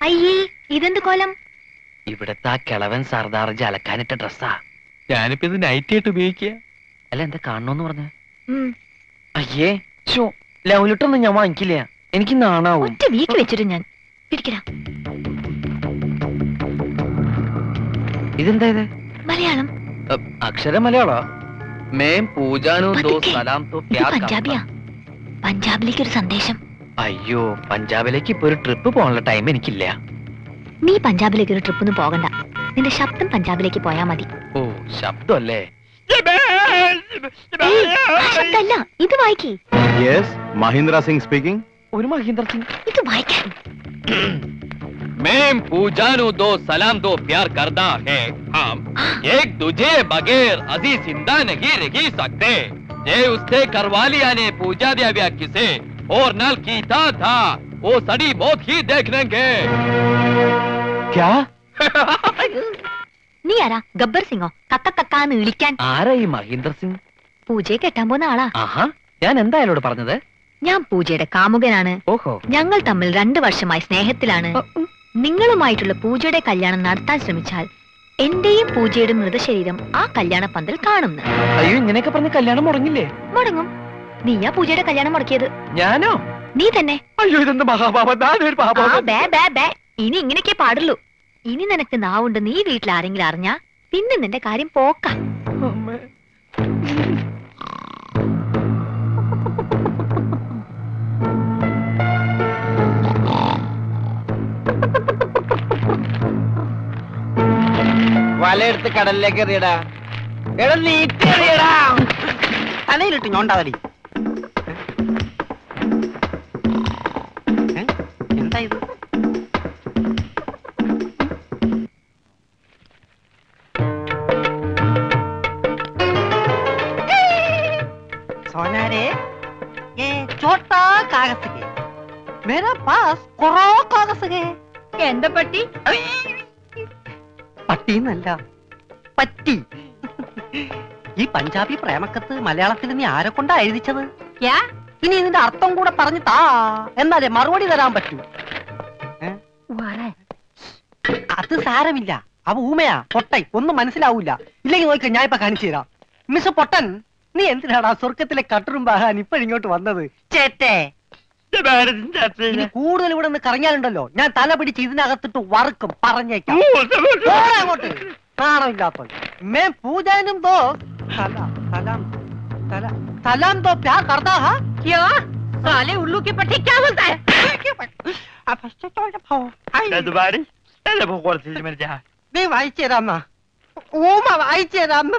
അയ്യേ ഇതെന്ത് കോലം ഇവിടത്തെ ആ കിളവൻ സർദാർജി അലക്കാനിട്ട ഡ്രസ്സാ ഞാനിപ്പോ ഇത് നൈറ്റ് ആയിട്ട് ഉപയോഗിക്കുക അല്ല എന്താ കാണണോന്ന് പറഞ്ഞ ഉം, അയ്യേ ചോ ലവ് ലെറ്റർ ഒന്നും ഞാൻ വാങ്ങിക്കില്ല എനിക്ക് നാണാവും ഒറ്റ വീക്ക് വെച്ചിട്ട് ഞാൻ പിടിക്കടാ ഇതെന്താ ഇത് മലയാളം അ, അക്ഷരം മലയാളോ മേം പൂജാനു ദോ പതുക്കെ. സലാം തോ ഇത് പ്യാർ പഞ്ചാബിയാ പഞ്ചാബിലേക്ക് ഒരു സന്ദേശം കർത്താ. അയ്യോ പഞ്ചാബിലേക്ക് ഇപ്പൊ ഒരു ട്രിപ്പ് പോകാനുള്ള ടൈം എനിക്കില്ല നീ പഞ്ചാബിലേക്ക് ഒരു ട്രിപ്പൊന്നും പോകണ്ട നിന്റെ ശബ്ദം പഞ്ചാബിലേക്ക് പോയാ മതി ഓ ശബ്ദമല്ലേ ഏയ്, ആ ശബ്ദമല്ല ഇത് വായിക്കേ യെസ് മഹീന്ദ്ര സിംഗ് സ്പീക്കിംഗ് ഒരു മഹീന്ദ്ര സിംഗ് ഇത് വായിക്കാൻ मैं पूजानु दो सलाम दो प्यार करना है हम एक दूजे बगैर अजी जिंदा नहीं रह सकते ये उससे करवा लिया ने पूजा दिया व्या किसे और नल कीता था वो सड़ी मौत ही देख लेंगे क्या നീ ആരാ ഗബ്ബർ സിംഗോ കക്ക കക്കാന്ന് വിളിക്കാൻ ആരാ ഈ മഹീന്ദ്ര സിംഗ് പൂജയെ കെട്ടാൻ പോകുന്ന ആളാ ആഹാ ഞാൻ എന്താ അയാളോട് പറഞ്ഞത് ഞാൻ പൂജയുടെ കാമുകനാണ് ഓഹോ ഞങ്ങൾ തമ്മിൽ രണ്ടു വർഷമായി സ്നേഹത്തിലാണ് നിങ്ങളുമായിട്ടുള്ള പൂജയുടെ കല്യാണം നടത്താൻ ശ്രമിച്ചാൽ എന്റെയും പൂജയുടെ മൃതശരീരം ആ കല്യാണ പന്തൽ കാണുന്നു അയ്യോ ഇങ്ങനെയൊക്കെ പറഞ്ഞ് കല്യാണം മുടങ്ങില്ലേ മുടങ്ങും നീയാ പൂജയുടെ കല്യാണം മുടക്കിയത് ഞാനോ നീ തന്നെ അയ്യോ ഇതെന്ത് മഹാപാപം ഞാനൊരു ആ പാപം ബേ ബേ ബേ ഇനി ഇങ്ങനെയൊക്കെ പാടുള്ളൂ ഇനി നിനക്ക് നാവുണ്ട് നീ വീട്ടിൽ ആരെങ്കിലും അറിഞ്ഞാ പിന്നെ നിന്റെ കാര്യം പോക്ക അമ്മേ. വലയെടുത്ത് കടലിലേക്ക് എറിയടാ എടാ നീട്ടി എറിയടാ തലയിലിട്ട് ഞോണ്ടാതടി ഏ? എന്താ ഇത് सोनारे ये छोटा कागज है मेरा पास करो कागज है എന്താ പട്ടി പട്ടിന്നല്ല പറ്റി ഈ പഞ്ചാബി പ്രേമക്കത്ത് മലയാളത്തിൽ നീ ആരെ കൊണ്ടാ എഴുതിച്ചത് ഇനി ഇതിന്റെ അർത്ഥം കൂടെ പറഞ്ഞു താ എന്നാലേ മറുപടി തരാൻ പറ്റൂ ഏ? അത് സാരമില്ല അവ ഊമയാ പൊട്ടൈ ഒന്നും മനസ്സിലാവൂല ഇല്ലെങ്കിൽ നോക്ക ഞാൻ ഇപ്പൊ കാണിച്ചു തരാം മിസ് പൊട്ടൻ നീ എന്തിനാടാ സ്വർഗത്തിലെ കട്ടുറുമ്പാകാൻ ഇപ്പോഴിങ്ങോട്ട് വന്നത് ചേട്ടേ ഇനി കൂടുതൽ ഇവിടെ നിന്ന് കറങ്ങിയാലുണ്ടല്ലോ ഞാൻ തല പിടിച്ച് ഇതിനകത്തിട്ട് വറുക്കും പറഞ്ഞേക്കാം പോടാ അങ്ങോട്ട് നാണമില്ലാത്ത മേ പൂജാനും ദോ സലാം സലാം സലാം സലാം ദോ പ്യാർ करता है क्या साले उल्लू की पट्टी क्या बोलता है अब फर्स्ट तो भाव നീ വായിച്ചു തരാമ്മ ഊമ വായിച്ചു തരാമ്മ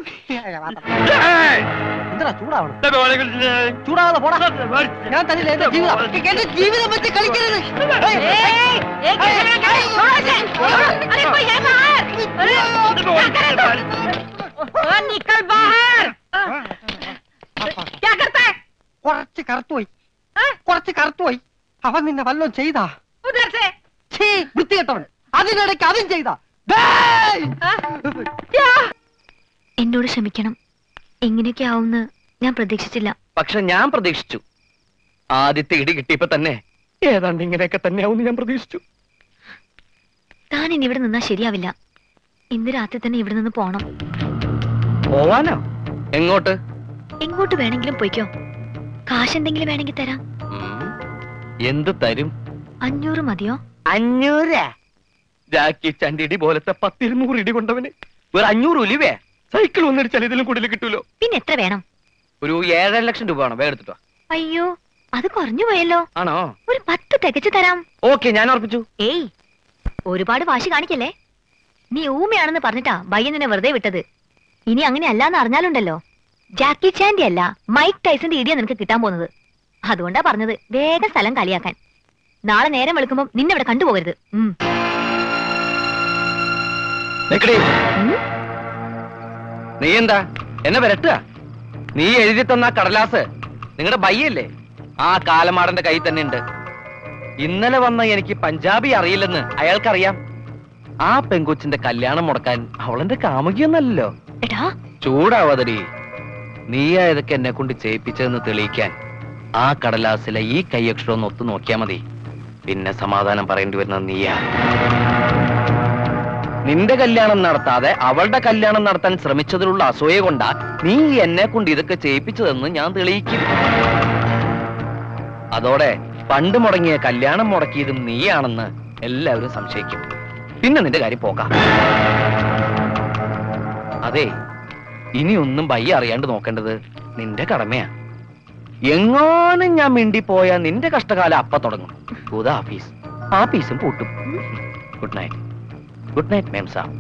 എന്താ ചൂടാവണം ചൂടാവാതെ പോടാ ഞാൻ തന്നില്ല എന്റെ ജീവിതം എന്റെ ജീവിതം വെച്ച് കളിക്കരുത് ഏയ്, एक कैमरा क्या है? छोड़ो इसे! छोड़ो! अरे कोई है बाहर! अरे, क्या कर रहे तुम? ओ, निकल बाहर! क्या करता है കുറച്ച് കറുത്തുപോയി കുറച്ച് കറുത്തുപോയി അവൻ നിന്നെ വല്ലതും ചെയ്താ उधर से ഛീ വൃത്തികെട്ടവൻ അതിനിടയ്ക്ക് അതും ചെയ്താ എന്നോട് ക്ഷമിക്കണം എങ്ങനെയൊക്കെ ആവുമെന്ന് ഞാൻ പ്രതീക്ഷിച്ചില്ല പക്ഷെ ഞാൻ പ്രതീക്ഷിച്ചു ആദ്യത്തെ ഇടി കിട്ടിയപ്പോ തന്നെ ഏതാണ്ട് ഇങ്ങനെയൊക്കെ തന്നെയാവും ഞാൻ പ്രതീക്ഷിച്ചു താൻ ഇനി ഇവിടെ നിന്നാ ശരിയാവില്ല ഇന്ന് രാത്രി തന്നെ ഇവിടെ നിന്ന് പോണം പോവാനോ എങ്ങോട്ട് എങ്ങോട്ട് വേണമെങ്കിലും പോയിക്കോ കാശ് എന്തെങ്കിലും വേണമെങ്കിൽ തരാം ഉം. എന്ത് തരും അഞ്ഞൂറ് മതിയോ അഞ്ഞൂറ് ജാക്കി ചണ്ടിടി പോലത്തെ പത്തിരുന്നൂറ് ഇടി കൊണ്ടവന് വേറെ അഞ്ഞൂറ് ഉലിവേ സൈക്കിൾ വന്നിടിച്ചാൽ ഇതിലും കൂടുതൽ കിട്ടൂലോ പിന്നെ എത്ര വേണം ഒരു ഏഴര ലക്ഷം രൂപ വേണം വേഗം എടുത്തിട്ടോ അയ്യോ അത് കുറഞ്ഞു പോയല്ലോ ആണോ ഒരു പത്ത് തികച്ചു തരാം ഓക്കെ ഞാൻ ഉറപ്പിച്ചു ഏയ് ഒരുപാട് വാശി കാണിക്കല്ലേ നീ ഊമയാണെന്ന് പറഞ്ഞിട്ടാ ബയ്യൻ നിന്നെ വെറുതെ വിട്ടത് ഇനി അങ്ങനെ അല്ലാന്ന് അറിഞ്ഞാലുണ്ടല്ലോ ജാക്കി ചാൻഡി അല്ല മൈക്ക് ടൈസന്റെ ഇടിയാ നിനക്ക് കിട്ടാൻ പോകുന്നത് അതുകൊണ്ടാ പറഞ്ഞത് വേഗം സ്ഥലം കളിയാക്കാൻ നാളെ നേരം വെളുക്കുമ്പോൾ നിന്നെ ഇവിടെ കണ്ടുപോകരുത് ഉം. നിക്കടി ഉം? നീ എന്താ എന്നെ വരട്ടുക നീ എഴുതി തന്ന ആ കടലാസ് നിങ്ങളുടെ ബയ്യല്ലേ ആ കാലമാടന്റെ കയ്യിൽ തന്നെ ഉണ്ട് ഇന്നലെ വന്ന എനിക്ക് പഞ്ചാബി അറിയില്ലെന്ന് അയാൾക്കറിയാം ആ പെങ്കൊച്ചിന്റെ കല്യാണം മുടക്കാൻ അവളെന്റെ കാമുകിയൊന്നല്ലോ എടാ ചൂടാവാതടി നീയാ ഇതൊക്കെ എന്നെ കൊണ്ട് ചെയ്യിപ്പിച്ചതെന്ന് തെളിയിക്കാൻ ആ കടലാസിലെ ഈ കൈയക്ഷരം ഒന്ന് ഒത്തു നോക്കിയാ മതി പിന്നെ സമാധാനം പറയേണ്ടി വരുന്നത് നീയാ നിന്റെ കല്യാണം നടത്താതെ അവളുടെ കല്യാണം നടത്താൻ ശ്രമിച്ചതിലുള്ള അസൂയ കൊണ്ടാ നീ എന്നെ കൊണ്ട് ഇതൊക്കെ ചെയ്യിപ്പിച്ചതെന്ന് ഞാൻ തെളിയിക്കും അതോടെ പണ്ട് മുടങ്ങിയ കല്യാണം മുടക്കിയതും നീയാണെന്ന് എല്ലാവരും സംശയിക്കും പിന്നെ നിന്റെ കാര്യം പോക്കാം അതെ ഇനിയൊന്നും ബയ്യ അറിയാണ്ട് നോക്കേണ്ടത് നിന്റെ കടമയാ എങ്ങാനും ഞാൻ മിണ്ടിപ്പോയാ നിന്റെ കഷ്ടകാലം അപ്പ തുടങ്ങും ഉദാ ആഫീസ് ആഫീസും പൂട്ടും ഗുഡ് നൈറ്റ് ഗുഡ് നൈറ്റ് മേം സാർ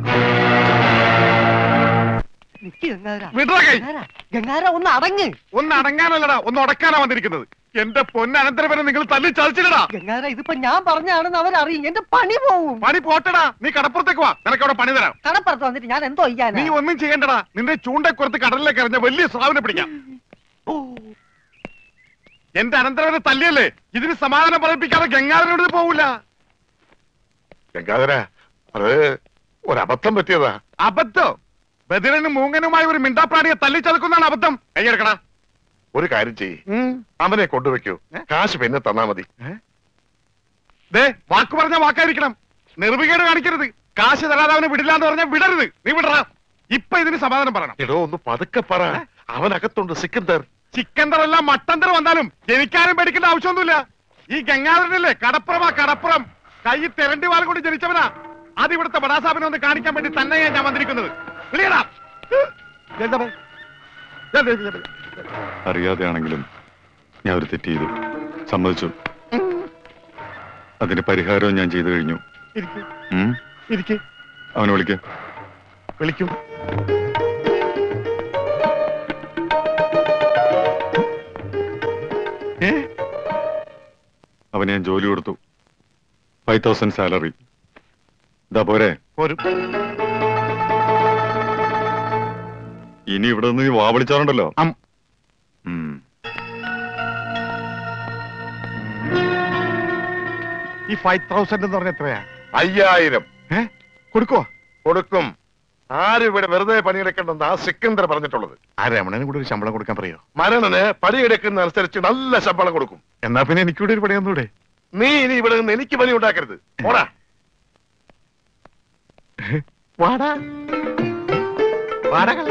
നിക്ക് ഗംഗാധര. വിടറാ കൈ. ഗംഗാധര, ഗംഗാധര ഒന്ന് അടങ്ങ് ഒന്ന് അടങ്ങാനല്ലടാ ഒന്ന് ഉടക്കാനാ വന്നിരിക്കുന്നത് എന്റെ പൊന്നനന്തരവനെ നിങ്ങൾ തല്ലി ചതിച്ചില്ലടാ ഗംഗാധര ഇതിപ്പോ ഞാൻ പറഞ്ഞാണെന്ന് അവരറിയും എന്റെ പണി പോവും പണി പോട്ടടാ നീ കടപ്പുറത്തേക്ക് വാ നിനക്ക് അവിടെ പണി തരാം കടപ്പുറത്ത് വന്നിട്ട് ഞാൻ എന്തോ നീ ചെയ്യാനാ ഒന്നും ചെയ്യണ്ടടാ നിന്റെ ചൂണ്ടക്കുറത്ത് കടലിലേക്ക് എറിഞ്ഞ വലിയ സ്രാവിനെ പിടിക്കാം ഓ, എന്റെ അനന്തരവനെ തല്ലിയല്ലേ ഇതിന് സമാധാനം പറയിപ്പിക്കാതെ ഗംഗാധരനോട് പോവില്ല ഗംഗാധര അത് ഒരബദ്ധം പറ്റിയതാ അബദ്ധം ബദിരനും മൂങ്ങനുമായി ഒരു മിണ്ടാപ്രാണിയെ തല്ലി ചതുക്കുന്നതാണ് അബദ്ധം കൈയെടുക്കടാ ഒരു കാര്യം ചെയ്യ് അവനെ കൊണ്ടുവെക്കൂ കാശ് പിന്നെ തന്നാ മതി ദേ വാക്ക് പറഞ്ഞ വാക്കായിരിക്കണം നിർവികേട് കാണിക്കരുത് കാശ് തരാതെ അവനെ വിടില്ല എന്ന് പറഞ്ഞാൽ വിടരുത് നീ വിടറാ ഇപ്പൊ ഇതിന് സമാധാനം പറയണം എടോ ഒന്ന് പതുക്കെ പറ അവനകത്തുണ്ട് സിക്കന്ദർ ചിക്കന്തർ അല്ല മട്ടന്തർ വന്നാലും എനിക്കാരും പേടിക്കേണ്ട ആവശ്യമൊന്നുമില്ല ഈ ഗംഗാധരനല്ലേ കടപ്പുറമാ കടപ്പുറം കൈ തെരണ്ടി വാൽ കൊണ്ട് ജനിച്ചവനാ അത് ഇവിടുത്തെ ബടാസാബിനെ ഒന്ന് കാണിക്കാൻ വേണ്ടി തന്നെയാ ഞാൻ വന്നിരിക്കുന്നത് വിളിയടാ. എന്താ പോ- ദേ, ദേ, ദേ, ദേ. അറിയാതെയാണെങ്കിലും ഞാൻ ഒരു തെറ്റ് ചെയ്തു സമ്മതിച്ചു അതിന് പരിഹാരവും ഞാൻ ചെയ്തു കഴിഞ്ഞു ഇരിക്ക്, ഉം? ഇരിക്ക്. അവനെ വിളിക്ക വിളിക്കും ഏ അവന് ഞാൻ ജോലി കൊടുത്തു ഫൈവ് തൗസൻഡ് സാലറി ഇതാ പോരെ ഒരു ഇനി ഇവിടെ നിന്ന് നീ വാ വിളിച്ചാറുണ്ടല്ലോ അം. ഉം. ഈ ഫൈവ് തൗസൻഡ് എന്ന് പറഞ്ഞ എത്രയാ അയ്യായിരം ഏ കൊടുക്കോ കൊടുക്കും ആരും ഇവിടെ വെറുതെ പണിയെടുക്കണ്ടെന്ന് ആ സിക്കന്ദർ പറഞ്ഞിട്ടുള്ളത് ആ രമണന് കൂടെ ഒരു ശമ്പളം കൊടുക്കാൻ പറയോ മരണന് പണിയെടുക്കുന്ന അനുസരിച്ച് നല്ല ശമ്പളം കൊടുക്കും എന്നാ പിന്നെ എനിക്കൂടെ ഒരു പണിയൊന്നൂടെ നീ ഇനി ഇവിടെ നിന്ന് എനിക്ക് പണി ഉണ്ടാക്കരുത് പോടാ വാടാ വാടക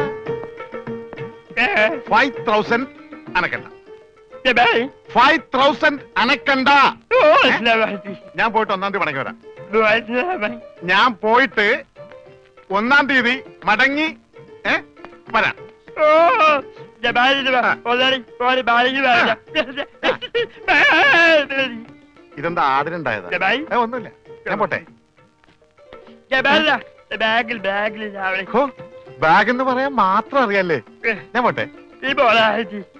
ഫൈവ് തൗസൻഡ് അനക്കണ്ട ഫൈവ് തൗസൻഡ് അനക്കണ്ട ഞാൻ പോയിട്ട് ഒന്നാം തീയതി മടങ്ങി വരാം ഞാൻ പോയിട്ട് ഒന്നാം തീയതി മടങ്ങി ഏ വരാം ഇതെന്താ ആടിനുണ്ടായതാ ഏ, ഒന്നുമില്ല ഞാൻ പോട്ടെ ബാഗിൽ ബാഗിൽ രാവിലെ ഹോ, ബാഗ് എന്ന് പറയാൻ മാത്രം അറിയാല്ലേ ഞാൻ പോട്ടെ ഈ പോരാ